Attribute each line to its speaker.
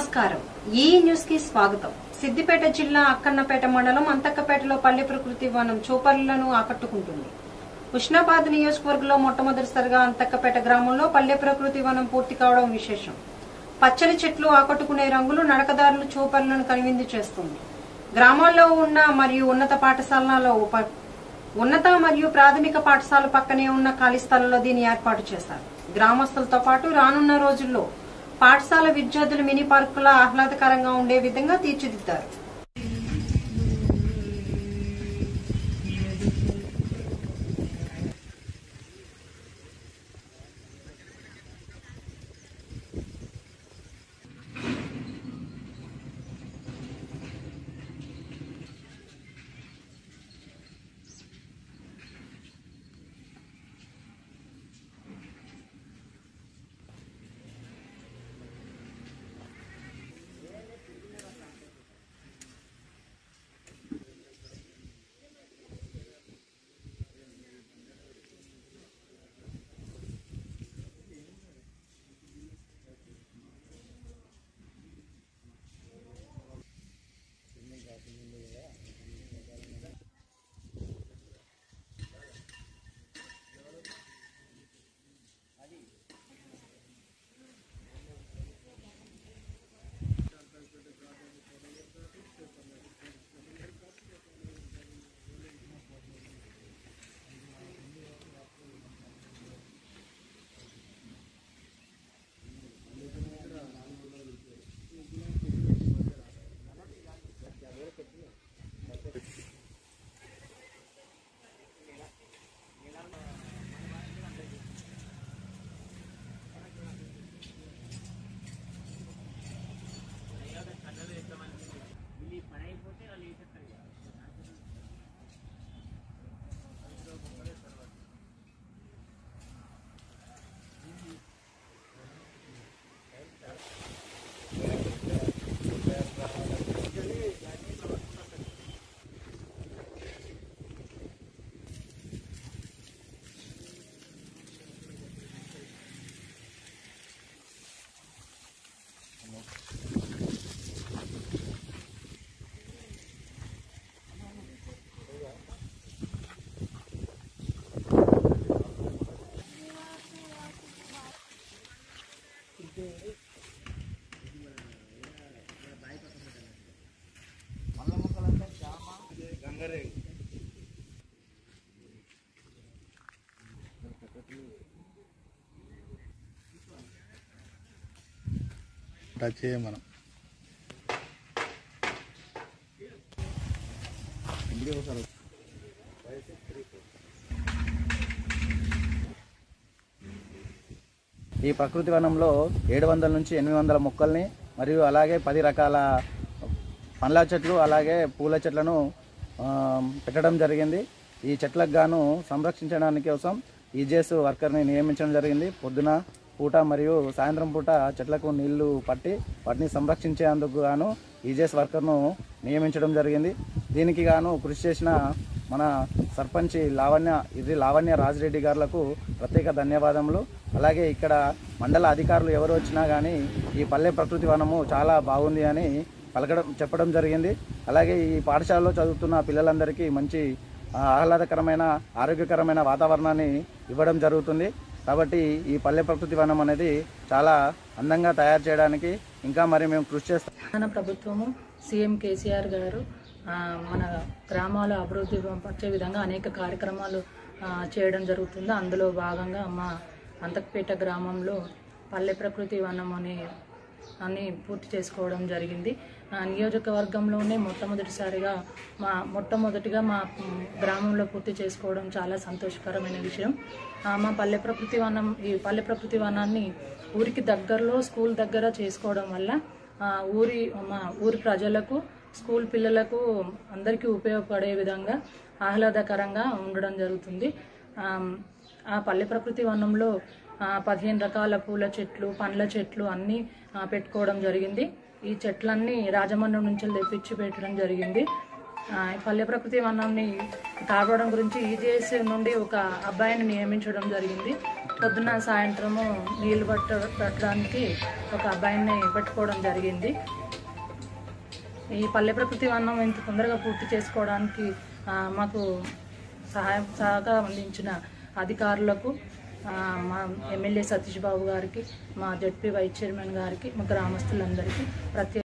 Speaker 1: నమస్కారం ఈ న్యూస్ కి స్వాగతం సిద్దిపేట జిల్లా అక్కన్నపేట మండలం అంతక్కపేటలో పల్లె ప్రకృతి వనం చూపరులను ఆకట్టుకుంటుంది ఉష్ణాబాద్ నియోజకవర్గంలో మొట్టమొదటిసారిగా అంతక్కపేట గ్రామంలో పల్లె ప్రకృతి వనం పూర్తి కావడం విశేషం పచ్చని చెట్లు ఆకట్టుకునే రంగులు నడకదారులు చూపరులను కనువిందు చేస్తుంది గ్రామాల్లో ఉన్న మరియు ఉన్నత పాఠశాలలో ఉప ఉన్నత మరియు ప్రాథమిక పాఠశాల పక్కనే ఉన్న ఖాళీ స్థలంలో దీన్ని ఏర్పాటు చేశారు గ్రామస్తులతో పాటు రానున్న రోజుల్లో పాఠశాల విద్యార్థులు మినీ పార్కులా ఆహ్లాదకరంగా ఉండే విధంగా తీర్చిదిద్దారు
Speaker 2: టచ్ చేయం మనం
Speaker 3: ఈ ప్రకృతి వనంలో ఏడు వందల నుంచి ఎనిమిది వందల మొక్కల్ని మరియు అలాగే పది రకాల పండ్ల చెట్లు అలాగే పూల చెట్లను ఆ, పెట్టడం జరిగింది ఈ చెట్లకు గాను సంరక్షించడానికి కోసం ఈజేఎస్ వర్కర్ని నియమించడం జరిగింది పొద్దున పూట మరియు సాయంత్రం పూట చెట్లకు నీళ్లు పట్టి వాటిని సంరక్షించేందుకు గాను ఈజేఎస్ వర్కర్ను నియమించడం జరిగింది దీనికి గాను కృషి చేసిన మన సర్పంచ్ లావణ్య ఇది లావణ్య రాజిరెడ్డి గారులకు ప్రత్యేక ధన్యవాదములు అలాగే ఇక్కడ మండల అధికారులు ఎవరు వచ్చినా కానీ ఈ పల్లె ప్రకృతి వనము చాలా బాగుంది అని పలకడం చెప్పడం జరిగింది అలాగే ఈ పాఠశాలలో చదువుతున్న పిల్లలందరికీ మంచి ఆ, ఆహ్లాదకరమైన ఆరోగ్యకరమైన వాతావరణాన్ని ఇవ్వడం జరుగుతుంది కాబట్టి ఈ పల్లె ప్రకృతి వనం అనేది చాలా అందంగా తయారు చేయడానికి ఇంకా మరి మేము కృషి చేస్తాం
Speaker 4: మన ప్రభుత్వము సీఎం కేసీఆర్ గారు ఆ, మన గ్రామాల అభివృద్ధి పరిచే విధంగా అనేక కార్యక్రమాలు ఆ, చేయడం జరుగుతుంది అందులో భాగంగా మా అంతకపేట గ్రామంలో పల్లె ప్రకృతి వనం అనే అని పూర్తి చేసుకోవడం జరిగింది ఆ, నియోజకవర్గంలోనే మొట్టమొదటిసారిగా మా మొట్టమొదటిగా మా మ్, గ్రామంలో పూర్తి చేసుకోవడం చాలా సంతోషకరమైన విషయం ఆ, మా పల్లె ప్రకృతి వనం ఈ పల్లె ప్రకృతి వనాన్ని ఊరికి దగ్గరలో స్కూల్ దగ్గర చేసుకోవడం వల్ల ఆ, ఊరి మా ఊరి ప్రజలకు స్కూల్ పిల్లలకు అందరికీ ఉపయోగపడే విధంగా ఆహ్లాదకరంగా ఉండడం జరుగుతుంది ఆమ్, ఆ పల్లె ప్రకృతి వనంలో ఆ, పదిహేను రకాల పూల చెట్లు పండ్ల చెట్లు అన్నీ ఆ, పెట్టుకోవడం జరిగింది ఈ చెట్లన్నీ రాజమండ్రి నుంచి తెప్పించి పెట్టడం జరిగింది ఆ, ఈ పల్లె ప్రకృతి వనాన్ని కాపాడడం గురించి ఈజేఎస్ నుండి ఒక అబ్బాయిని నియమించడం జరిగింది పొద్దున సాయంత్రము నీళ్లు పట్ట పెట్టడానికి ఒక అబ్బాయిని పెట్టుకోవడం జరిగింది ఈ పల్లె ప్రకృతి వనం ఇంత తొందరగా పూర్తి చేసుకోవడానికి ఆ, మాకు సహాయం సహకారం అందించిన అధికారులకు ఆ, మా ఎమ్మెల్యే సతీష్ బాబు గారికి మా జడ్పీ వైస్ చైర్మన్ గారికి మా గ్రామస్తులందరికీ ప్రత్యేక